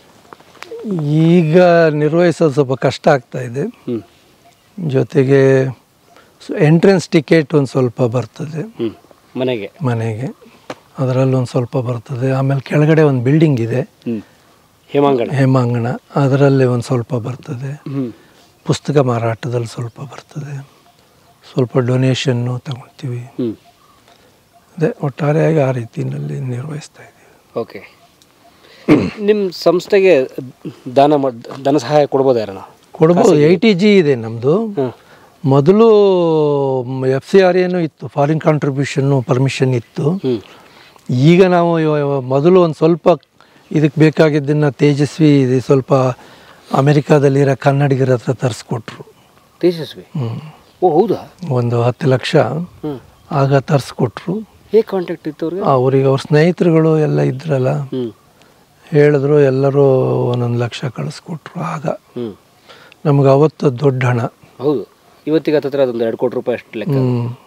ಈಗ ನಿರ್ವಹಿಸೋದು ಸ್ವಲ್ಪ ಕಷ್ಟ ಆಗ್ತಾ ಇದೆ ಹ್ಞೂ ಜೊತೆಗೆ ಎಂಟ್ರೆನ್ಸ್ ಟಿಕೆಟ್ ಒಂದು ಸ್ವಲ್ಪ ಬರ್ತದೆ ಹ್ಞೂ ಮನೆಗೆ ಮನೆಗೆ ಅದರಲ್ಲಿ ಒಂದು ಸ್ವಲ್ಪ ಬರ್ತದೆ ಆಮೇಲೆ ಕೆಳಗಡೆ ಒಂದು ಬಿಲ್ಡಿಂಗ್ ಇದೆ ಹ್ಞೂ ಹೇಮಾಂಗಣ ಹೇಮಾಂಗಣ ಅದರಲ್ಲಿ ಒಂದು ಸ್ವಲ್ಪ ಬರ್ತದೆ ಹ್ಞೂ ಪುಸ್ತಕ ಮಾರಾಟದಲ್ಲಿ ಸ್ವಲ್ಪ ಬರ್ತದೆ ಸ್ವಲ್ಪ ಡೊನೇಷನ್ನು ತಗೊಳ್ತೀವಿ ಹ್ಞೂ ಅದೇ ಒಟ್ಟಾರೆಯಾಗಿ ಆ ರೀತಿಯಲ್ಲಿ ನಿರ್ವಹಿಸ್ತಾ ಇದ್ದೀವಿ ಓಕೆ ನಿಮ್ಮ ಸಂಸ್ಥೆಗೆ ದಾನ ಮಾಡ್ ಧನ ಸಹಾಯ ಕೊಡ್ಬೋದು ಯಾರನ್ನ ಕೊಡ್ಬೋದು ಐ ಟಿ ಜಿ ಇದೆ ನಮ್ಮದು ಹಾಂ ಮೊದಲು ಎಫ್ ಸಿ ಆರ್ ಏನು ಇತ್ತು ಫಾರಿನ್ ಕಾಂಟ್ರಿಬ್ಯೂಷನ್ನು ಪರ್ಮಿಷನ್ ಇತ್ತು ಹ್ಞೂ ಈಗ ನಾವು ಇವ- ಮೊದಲು ಒಂದು ಸ್ವಲ್ಪ ಇದಕ್ಕೆ ಬೇಕಾಗಿದ್ದನ್ನು ತೇಜಸ್ವಿ ಇದು ಸ್ವಲ್ಪ ಅಮೆರಿಕಾದಲ್ಲಿರೋ ಕನ್ನಡಿಗರ ಹತ್ರ ತರಿಸ್ಕೊಟ್ರು ತೇಜಸ್ವಿ ಹ್ಞೂ ಓ ಹೌದಾ ಒಂದು ಹತ್ತು ಲಕ್ಷ ಹ್ಞೂ ಆಗ ತರಿಸ್ಕೊಟ್ರು ಹೇಗೆ ಕಾಂಟ್ಯಾಕ್ಟ್ ಇತ್ತು ಅವ್ರಿಗೆ ಅವ್ರಿಗೆ ಅವ್ರ ಸ್ನೇಹಿತರುಗಳು ಎಲ್ಲ ಇದ್ರಲ್ಲ ಹ್ಞೂ ಹೇಳಿದ್ರು ಎಲ್ಲರೂ ಒಂದೊಂದು ಲಕ್ಷ ಕಳಿಸ್ಕೊಟ್ರು ಆಗ ಹ್ಞೂ ನಮ್ಗೆ ಅವತ್ತು ದೊಡ್ಡ ಹಣ ಹೌದು ಇವತ್ತಿಗೆ ಹತ್ತತ್ರ ಅದೊಂದು ಎರಡು ಕೋಟಿ ರೂಪಾಯಿ ಅಷ್ಟು ಲೆಕ್ಕ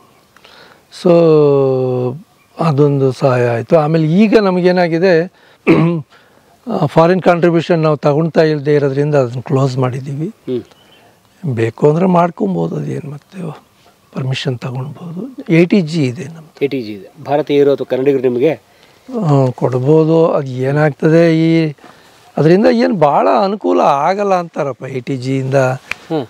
ಸೊ ಅದೊಂದು ಸಹಾಯ ಆಯಿತು ಆಮೇಲೆ ಈಗ ನಮಗೇನಾಗಿದೆ ಫಾರಿನ್ ಕಾಂಟ್ರಿಬ್ಯೂಷನ್ ನಾವು ತಗೊಳ್ತಾ ಇಲ್ಲದೆ ಇರೋದ್ರಿಂದ ಅದನ್ನು ಕ್ಲೋಸ್ ಮಾಡಿದ್ದೀವಿ ಹ್ಞೂ ಬೇಕು ಅಂದರೆ ಮಾಡ್ಕೊಬೋದು ಅದೇನು ಮತ್ತೆ ಪರ್ಮಿಷನ್ ತಗೊಳ್ಬೋದು ಎ ಟಿ ಜಿ ಇದೆ ನಮ್ಮದು ಎ ಟಿ ಜಿ ಇದೆ ಭಾರತೀಯರು ಅಥವಾ ಕನ್ನಡಿಗರು ನಿಮಗೆ ಕೊಡ್ಬೋದು ಅದು ಏನಾಗ್ತದೆ ಈ ಅದರಿಂದ ಏನು ಭಾಳ ಅನುಕೂಲ ಆಗಲ್ಲ ಅಂತಾರಪ್ಪ ಎ ಟಿ ಜಿಯಿಂದ ಹಾಂ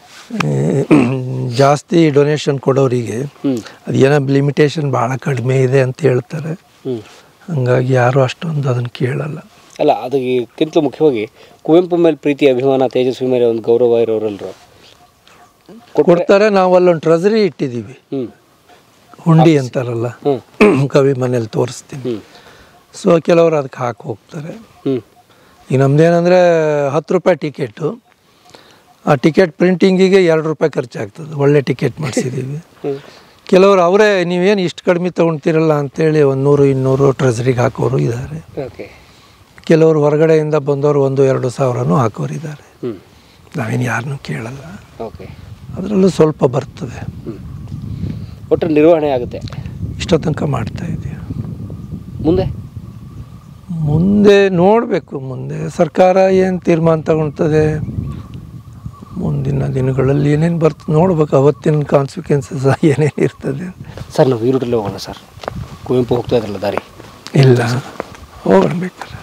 ಜಾಸ್ತಿ ಡೊನೇಷನ್ ಕೊಡೋರಿಗೆ ಹ್ಞೂ ಅದು ಏನೋ ಲಿಮಿಟೇಷನ್ ಭಾಳ ಕಡಿಮೆ ಇದೆ ಅಂತ ಹೇಳ್ತಾರೆ ಹ್ಞೂ ಹಂಗಾಗಿ ಯಾರು ಅಷ್ಟೊಂದು ಅದನ್ನು ಕೇಳಲ್ಲ ಅಲ್ಲ ಅದಕ್ಕಿಂತ ಮುಖ್ಯವಾಗಿ ಕುವೆಂಪು ಮೇಲೆ ಪ್ರೀತಿ ಅಭಿಮಾನ ತೇಜಸ್ವಿ ಮೇಲೆ ಒಂದು ಗೌರವ ಇರೋರಲ್ರು ಕೊಡ್ತಾರೆ ನಾವು ಅಲ್ಲೊಂದು ಟ್ರೆಸರಿ ಇಟ್ಟಿದ್ದೀವಿ ಹ್ಞೂ ಹುಂಡಿ ಅಂತಾರಲ್ಲ ಹ್ಞೂ ಕವಿ ಮನೇಲಿ ತೋರಿಸ್ತೀನಿ ಹ್ಞೂ ಸೊ ಕೆಲವರು ಅದಕ್ಕೆ ಹಾಕಿ ಹೋಗ್ತಾರೆ ಹ್ಞೂ ಈಗ ನಮ್ದೇನಂದರೆ ಹತ್ತು ರೂಪಾಯಿ ಟಿಕೆಟು ಆ ಟಿಕೆಟ್ ಪ್ರಿಂಟಿಂಗಿಗೆ ಎರಡು ರೂಪಾಯಿ ಖರ್ಚಾಗ್ತದೆ ಒಳ್ಳೆ ಟಿಕೆಟ್ ಮಾಡಿಸಿದ್ದೀವಿ ಹ್ಞೂ ಕೆಲವರು ಅವರೇ ನೀವೇನು ಇಷ್ಟು ಕಡಿಮೆ ತೊಗೊಳ್ತೀರಲ್ಲ ಅಂತೇಳಿ ಒಂದು ನೂರು ಇನ್ನೂರು ಟ್ರೆಸರಿಗೆ ಹಾಕೋರು ಇದ್ದಾರೆ ಓಕೆ ಕೆಲವರು ಹೊರಗಡೆಯಿಂದ ಬಂದವರು ಒಂದು ಎರಡು ಸಾವಿರನೂ ಹಾಕೋರಿದ್ದಾರೆ ಹ್ಞೂ ನಾವೇನು ಯಾರನ್ನೂ ಕೇಳಲ್ಲ ಓಕೆ ಅದರಲ್ಲೂ ಸ್ವಲ್ಪ ಬರ್ತದೆ ಒಟ್ಟು ನಿರ್ವಹಣೆ ಆಗುತ್ತೆ ಇಷ್ಟೋ ತನಕ ಮಾಡ್ತಾ ಇದ್ದೀವಿ ಮುಂದೆ ಮುಂದೆ ನೋಡಬೇಕು ಮುಂದೆ ಸರ್ಕಾರ ಏನು ತೀರ್ಮಾನ ತಗೊಳ್ತದೆ ಮುಂದಿನ ದಿನಗಳಲ್ಲಿ ಏನೇನು ಬರ್ತದೆ ನೋಡ್ಬೇಕು ಅವತ್ತಿನ ಕಾನ್ಸಿಕ್ವೆನ್ಸಸ್ ಏನೇನು ಇರ್ತದೆ ಸರ್ ನಾವು ಈ ರೂಟಲ್ಲಿ ಹೋಗೋಣ ಸರ್ ಕುವೆಂಪು ಹೋಗ್ತಾ ಇದ್ರಲ್ಲ ದಾರಿ ಇಲ್ಲ ಹೋಗೋಣ ಬೇಕಾದ್ರೆ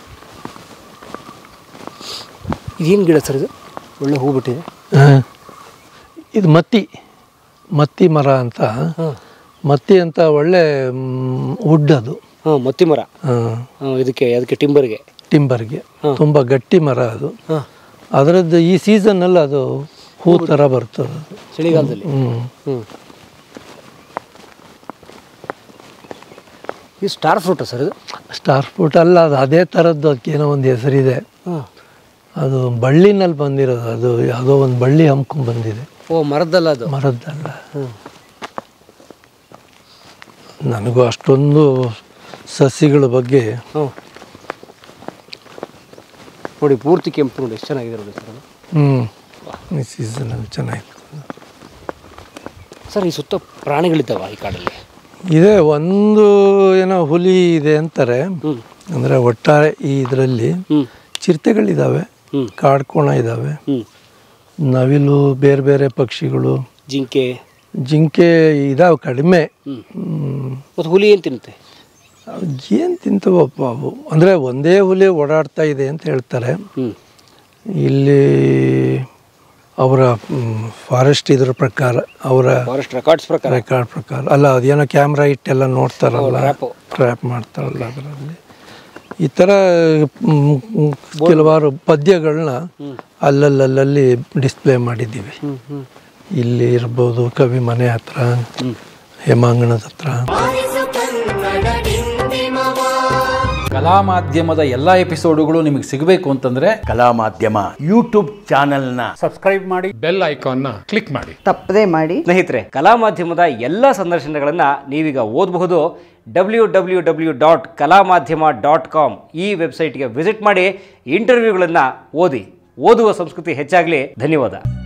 ಇದೇನು ಗಿಡ ಸರ್ ಇದು ಒಳ್ಳೆ ಹೂ ಬಿಟ್ಟಿದೆ ಹಾ. ಇದು ಮತ್ತಿ ಮತ್ತಿ ಮರ ಅಂತ ಹಾಂ ಮತ್ತಿ ಅಂತ ಒಳ್ಳೆ ವುಡ್ ಅದು ಹಾಂ ಮತ್ತಿ ಮರ ಹಾ. ಹಾಂ ಇದಕ್ಕೆ ಅದಕ್ಕೆ ಟಿಂಬರ್ಗೆ ಟಿಂಬರ್ಗೆ ತುಂಬ ಗಟ್ಟಿ ಮರ ಅದು ಹಾಂ ಅದರದ್ದು ಈ ಸೀಸನ್ನಲ್ಲಿ ಅದು ಹೂ ಥರ ಬರ್ತದೆ ಅದು ಚಳಿಗಾಲದಲ್ಲಿ ಹ್ಞೂ ಹ್ಞೂ ಇದು ಸ್ಟಾರ್ ಫ್ರೂಟಾ ಸರ್ ಇದು ಸ್ಟಾರ್ ಫ್ರೂಟ್ ಅಲ್ಲ ಅದು ಅದೇ ಥರದ್ದು ಅದಕ್ಕೇನೋ ಒಂದು ಹೆಸರಿದೆ ಹಾಂ ಅದು ಬಳ್ಳಿನಲ್ಲಿ ಬಂದಿರೋದು ಅದು ಯಾವುದೋ ಒಂದು ಬಳ್ಳಿ ಹಮ್ಕೊಂಡು ಬಂದಿದೆ ಓ ಮರದ್ದಲ್ಲ ಅದು ಮರದ್ದಲ್ಲ ಹ್ಞೂ ನನಗೂ ಅಷ್ಟೊಂದು ಸಸಿಗಳ ಬಗ್ಗೆ ಹ್ಞೂ ನೋಡಿ ಪೂರ್ತಿ ಕೆಂಪು ನೋಡಿ ಎಷ್ಟು ಚೆನ್ನಾಗಿದೆ ನೋಡಿ ಸರ್ ಅದು. ಹ್ಞೂ ಈ ಸೀಸನಲ್ಲಿ ಚೆನ್ನಾಗಿತ್ತು ಸರ್ ಈ ಸುತ್ತ ಪ್ರಾಣಿಗಳಿದ್ದಾವ ಈ ಕಾಡಲ್ಲಿ ಇದೆ ಒಂದು ಏನೋ ಹುಲಿ ಇದೆ ಅಂತಾರೆ ಹ್ಞೂ ಅಂದರೆ ಒಟ್ಟಾರೆ ಈ ಇದರಲ್ಲಿ ಹ್ಞೂ ಚಿರತೆಗಳಿದ್ದಾವೆ ಹ್ಞೂ ಕಾಡ್ಕೋಣ ಇದ್ದಾವೆ ಹ್ಞೂ ನವಿಲು ಬೇರೆ ಬೇರೆ ಪಕ್ಷಿಗಳು ಜಿಂಕೆ ಜಿಂಕೆ ಇದಾವೆ ಕಡಿಮೆ ಹ್ಞೂ ಹ್ಮ್. ಮತ್ತು ಹುಲಿ ಏನು ತಿನ್ನುತ್ತೆ ಏನು ತಿಂತವಪ್ಪ ಅವು ಅಂದರೆ ಒಂದೇ ಹುಲಿ ಓಡಾಡ್ತಾ ಇದೆ ಅಂತ ಹೇಳ್ತಾರೆ ಹ್ಞೂ ಇಲ್ಲಿ ಅವರ ಫಾರೆಸ್ಟ್ ಇದ್ರ ಪ್ರಕಾರ ಅವರ ಫಾರೆಸ್ಟ್ ರೆಕಾರ್ಡ್ಸ್ ಪ್ರಕಾರ ರೆಕಾರ್ಡ್ ಪ್ರಕಾರ ಅಲ್ಲ ಅದೇನೋ ಕ್ಯಾಮ್ರಾ ಇಟ್ಟೆಲ್ಲ ನೋಡ್ತಾರಲ್ಲ ಟ್ರ್ಯಾಪು ಟ್ರ್ಯಾಪ್ ಮಾಡ್ತಾರಲ್ಲ ಅದರಲ್ಲಿ ಈ ಥರ ಮ್, ಕೆಲವಾರು ಪದ್ಯಗಳನ್ನ ಅಲ್ಲಲ್ಲಲ್ಲಿ ಡಿಸ್ಪ್ಲೇ ಮಾಡಿದ್ದೀವಿ ಹ್ಞೂ ಹ್ಞೂ ಇಲ್ಲಿ ಇರ್ಬೋದು ಕವಿ ಮನೆ ಹತ್ರ ಹೇಮಾಂಗಣದ ಹತ್ರ ಕಲಾ ಮಾಧ್ಯಮದ ಎಲ್ಲ ಎಪಿಸೋಡುಗಳು ನಿಮಗೆ ಸಿಗಬೇಕು ಅಂತಂದ್ರೆ ಕಲಾ ಮಾಧ್ಯಮ ಯೂಟ್ಯೂಬ್ ಚಾನೆಲ್ನ ಬೆಲ್ ಐಕಾನ್ನ ಕ್ಲಿಕ್ ಮಾಡಿ ತಪ್ಪದೇ ಮಾಡಿ ಸ್ನೇಹಿತರೆ ಕಲಾ ಮಾಧ್ಯಮದ ಎಲ್ಲ ಸಂದರ್ಶನಗಳನ್ನು ನೀವೀಗ ಓದಬಹುದು ಡಬ್ಲ್ಯೂ ಡಬ್ಲ್ಯೂ ಡಬ್ಲ್ಯೂ ಡಾಟ್ ಕಲಾ ಮಾಧ್ಯಮ ಡಾಟ್ ಕಾಮ್ ಈ ವೆಬ್ಸೈಟ್ಗೆ ವಿಸಿಟ್ ಮಾಡಿ ಇಂಟರ್ವ್ಯೂಗಳನ್ನು ಓದಿ ಓದುವ ಸಂಸ್ಕೃತಿ ಹೆಚ್ಚಾಗಲಿ ಧನ್ಯವಾದ